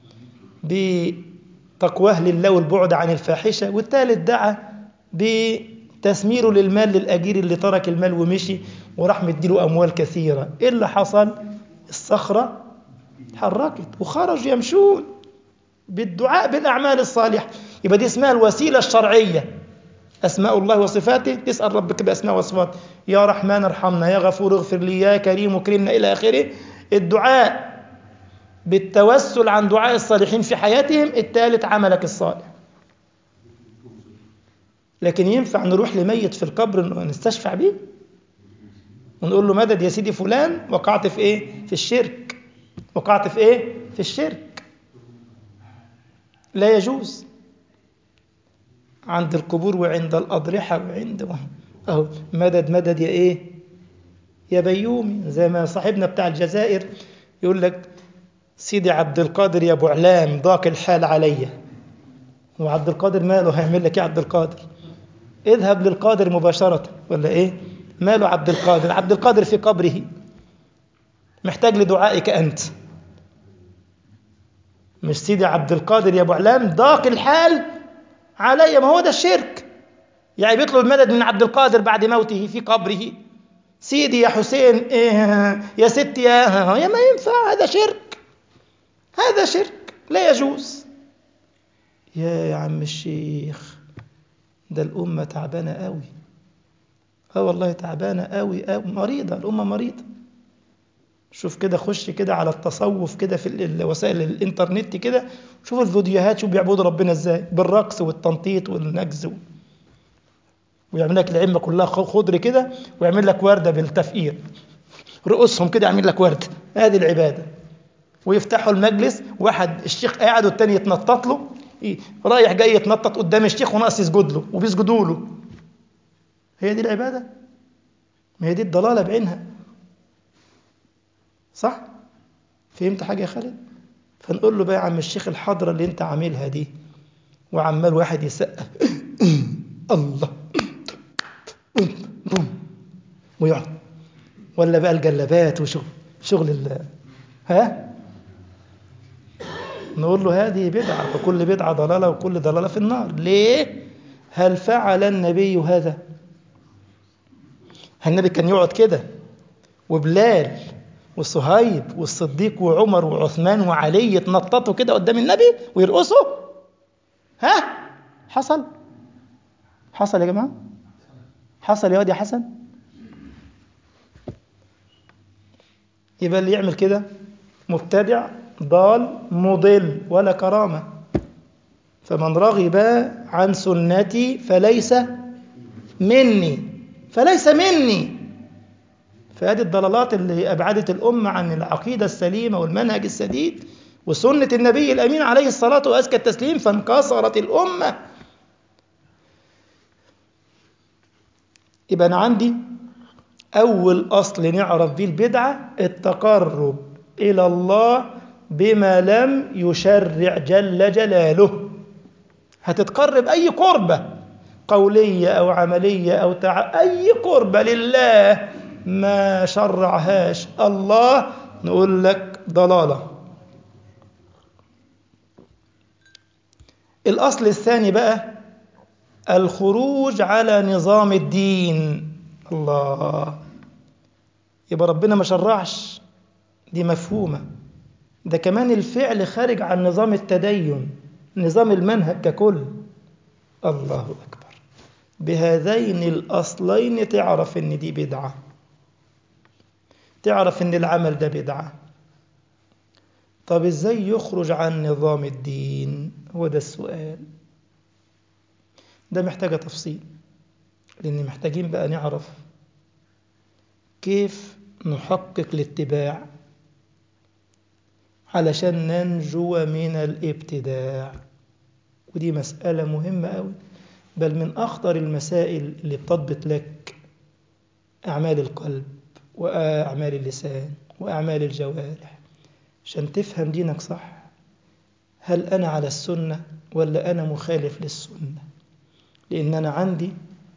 بتقواه لله والبعد عن الفاحشة والثالث دعا بتثميره للمال للأجير اللي ترك المال ومشي وراح مديله أموال كثيرة إيه اللي حصل الصخرة حركت وخرج يمشون بالدعاء بالأعمال الصالحة يبقى دي اسمها الوسيلة الشرعية أسماء الله وصفاته تسأل ربك بأسماء وصفاته يا رحمن ارحمنا يا غفور اغفر لي يا كريم اكرمنا إلى آخره الدعاء بالتوسل عن دعاء الصالحين في حياتهم الثالث عملك الصالح لكن ينفع نروح لميت في القبر نستشفع بيه ونقول له مدد يا سيدي فلان وقعت في ايه في الشرك وقعت في ايه في الشرك لا يجوز عند القبور وعند الأضرحة وعند أهو مدد مدد يا إيه يا بيومي زي ما صاحبنا بتاع الجزائر يقول لك سيدي عبد القادر يا ابو علام ضاق الحال عليا وعبد القادر ماله هيعمل لك ايه عبد القادر اذهب للقادر مباشرة ولا ايه ماله عبد القادر عبد القادر في قبره محتاج لدعائك انت مش سيدي عبد القادر يا ابو علام ضاق الحال عليا ما هو ده الشرك يعني بيطلب المدد من عبد القادر بعد موته في قبره سيدي يا حسين إيه يا ستي يا, يا ما ينفع هذا شرك هذا شرك لا يجوز يا يا عم الشيخ ده الأمة تعبانة قوي اه والله تعبانة قوي قوي مريضة الأمة مريضة شوف كده خش كده على التصوف كده في وسائل الانترنت كده شوف الفيديوهات شوف بيعبدوا ربنا ازاي بالرقص والتنطيط والنجز ويعمل لك العمة كلها خضر كده ويعمل لك وردة بالتفقير رؤوسهم كده يعمل لك وردة هذه العبادة ويفتحوا المجلس واحد الشيخ قاعد والتاني يتنطط له إيه؟ رايح جاي يتنطط قدام الشيخ وناقص يسجد له وبيسجدوا له هي دي العبادة ما هي دي الضلالة بعينها صح فهمت حاجة يا خالد فنقول له بقى يا عم الشيخ الحضرة اللي انت عاملها دي وعمال واحد يسقف الله ويقعد ولا بقى الجلبات وشغل شغل ال ها نقول له هذه بدعة وكل بدعة ضلالة وكل ضلالة في النار ليه هل فعل النبي هذا النبي كان يقعد كده وبلال وصهيب والصديق وعمر وعثمان وعلي يتنططوا كده قدام النبي ويرقصوا ها حصل حصل يا جماعة حصل يا واد يا حسن يبقى اللي يعمل كده مبتدع ضال مضل ولا كرامة فمن رغب عن سنتي فليس مني فليس مني فهذه الضلالات اللي أبعدت الأمة عن العقيدة السليمة والمنهج السديد وسنة النبي الأمين عليه الصلاة وأزكى التسليم فانكسرت الأمة يبقى أنا عندي أول أصل نعرف به البدعة التقرب إلى الله بما لم يشرع جل جلاله هتتقرب أي قربة قولية أو عملية أو تع... أي قربة لله ما شرعهاش الله نقول لك ضلالة الأصل الثاني بقى الخروج على نظام الدين الله يبقى ربنا ما شرعش دي مفهومة ده كمان الفعل خارج عن نظام التدين نظام المنهج ككل الله أكبر بهذين الأصلين تعرف إن دي بدعة تعرف إن العمل ده بدعة طب إزاي يخرج عن نظام الدين هو ده السؤال ده محتاجة تفصيل لأن محتاجين بقى نعرف كيف نحقق الاتباع علشان ننجو من الابتداع ودي مسألة مهمة أوي بل من أخطر المسائل اللي بتضبط لك أعمال القلب وأعمال اللسان وأعمال الجوارح عشان تفهم دينك صح هل أنا على السنة ولا أنا مخالف للسنة لأن أنا عندي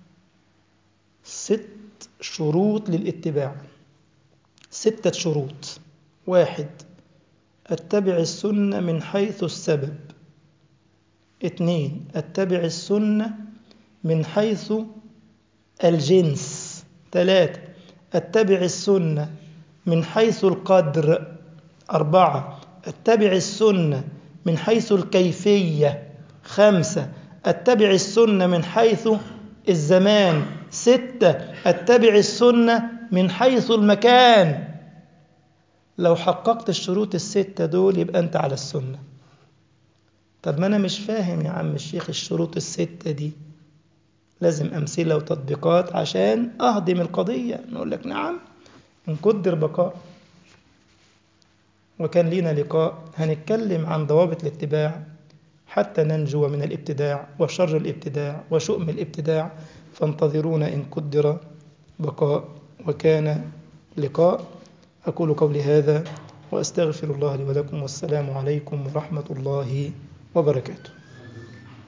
ست شروط للاتباع ستة شروط واحد أتبع السنة من حيث السبب اثنين أتبع السنة من حيث الجنس ثلاثة أتبع السنة من حيث القدر أربعة أتبع السنة من حيث الكيفية خمسة أتبع السنة من حيث الزمان ستة أتبع السنة من حيث المكان لو حققت الشروط الستة دول يبقى أنت على السنة طب ما أنا مش فاهم يا عم الشيخ الشروط الستة دي لازم أمثلة وتطبيقات عشان أهضم القضية نقول لك نعم نقدر بقاء وكان لينا لقاء هنتكلم عن ضوابط الاتباع حتى ننجو من الابتداع وشر الابتداع وشؤم الابتداع فانتظرونا إن قدر بقاء وكان لقاء أقول قولي هذا وأستغفر الله لي ولكم والسلام عليكم ورحمة الله وبركاته